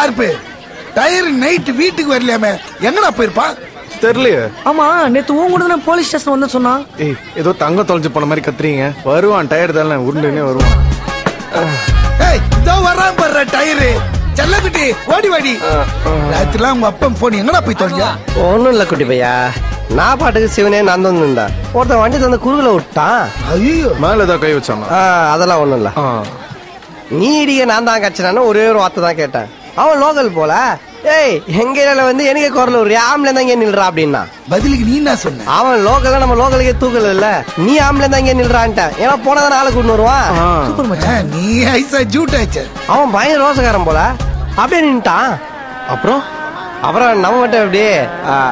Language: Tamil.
ஷார்ப்பு டயர் நைட் வீட்டுக்கு வரலையாமே எங்கடா போயிருப்பான் தெரியலையே ஆமா நேத்து உன் கூட தானே போலீஸ் ஸ்டேஷன் வந்து சொன்னா ஏய் ஏதோ தங்கம் தொலைஞ்சு போன மாதிரி கத்துறீங்க வருவான் டயர் தானே உருண்டுனே வருவான் ஏய் இதோ வரான் பாரு டயரு செல்லக்குட்டி ஓடி வாடி ராத்திரிலாம் உங்க அப்பன் போன் எங்கடா போய் தொலைஞ்சா ஒன்றும் இல்லை குட்டி பையா நான் பாட்டுக்கு சிவனே நான் வந்து இருந்தேன் ஒருத்தன் வண்டி தந்து குறுகல விட்டான் ஐயோ மேல ஏதோ கை வச்சானா ஆ, அதெல்லாம் ஒன்றும் இல்லை ஆ. நீ இடிக்க நான் தான் கச்சினான்னு ஒரே ஒரு வார்த்தை தான் கேட்டேன் அவன் லோக்கல் போல ஏய் எங்க ஏரியால வந்து எனக்கு குரல் ஒரு ஆம்பளை தான் இங்கே நில்றா அப்படின்னா பதிலுக்கு நீ என்ன சொன்ன அவன் லோக்கல்ல நம்ம லோக்கலுக்கே தூக்கல இல்ல நீ ஆம்பளை தான் இங்கே நில்றான்ட்டான் ஏன்னா போனதான் ஆளை கூட்டு வருவான் ஆ. சூப்பர் மச்சான் ஆ, நீ ஐசா ஜூட் ஆச்சு அவன் பயங்கர ரோசக்காரன் போல அப்படியே நின்ட்டான் அப்புறம் அப்புறம் நம்ம மட்டும் எப்படி ஆ,